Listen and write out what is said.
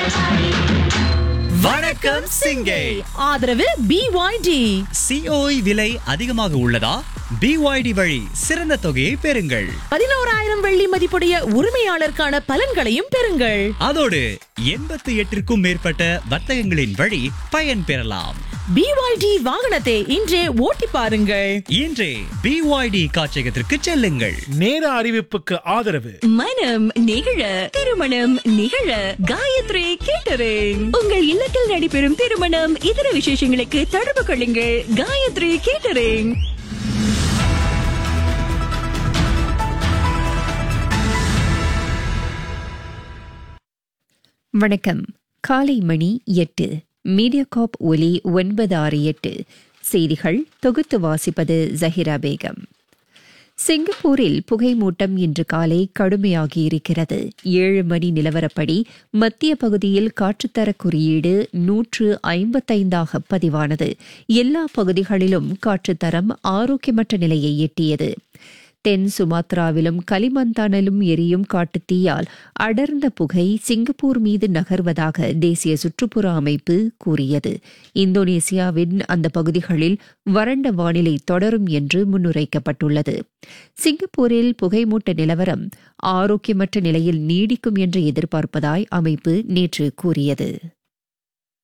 வணக்கம் சிங்கை ஆதரவு பிஒய்டி சிஓஇ விலை அதிகமாக உள்ளதா பிஒய்டி வழி சிறந்த தொகையை பெறுங்கள் பதினோராயிரம் வெள்ளி மதிப்புடைய உரிமையாளருக்கான பலன்களையும் பெறுங்கள் அதோடு எண்பத்தி எட்டிற்கும் மேற்பட்ட வர்த்தகங்களின் வழி பயன் பெறலாம் பிஒய்டி வாகனத்தை இன்றே ஓட்டி பாருங்கள் இன்றே பிஒய்டி காட்சியகத்திற்கு செல்லுங்கள் நேர அறிவிப்புக்கு ஆதரவு மனம் நிகழ திருமணம் நிகழ காயத்ரி கேட்டரிங் உங்கள் இல்லத்தில் நடைபெறும் திருமணம் இதர விசேஷங்களுக்கு தொடர்பு கொள்ளுங்கள் காயத்ரி கேட்டரிங் வணக்கம் காலை மணி எட்டு மீடியாகாப் ஒலி ஒன்பது ஆறு எட்டு செய்திகள் தொகுத்து வாசிப்பது ஜஹிரா பேகம் சிங்கப்பூரில் புகைமூட்டம் இன்று காலை கடுமையாகி இருக்கிறது ஏழு மணி நிலவரப்படி மத்திய பகுதியில் காற்றுத்தர குறியீடு நூற்று ஐம்பத்தைந்தாக பதிவானது எல்லா பகுதிகளிலும் காற்றுத்தரம் ஆரோக்கியமற்ற நிலையை எட்டியது தென் சுமாத்ராவிலும் கலிமந்தானிலும் எரியும் காட்டுத்தீயால் அடர்ந்த புகை சிங்கப்பூர் மீது நகர்வதாக தேசிய சுற்றுப்புற அமைப்பு கூறியது இந்தோனேசியாவின் அந்த பகுதிகளில் வறண்ட வானிலை தொடரும் என்று முன்னுரைக்கப்பட்டுள்ளது சிங்கப்பூரில் புகைமூட்ட நிலவரம் ஆரோக்கியமற்ற நிலையில் நீடிக்கும் என்று எதிர்பார்ப்பதாய் அமைப்பு நேற்று கூறியது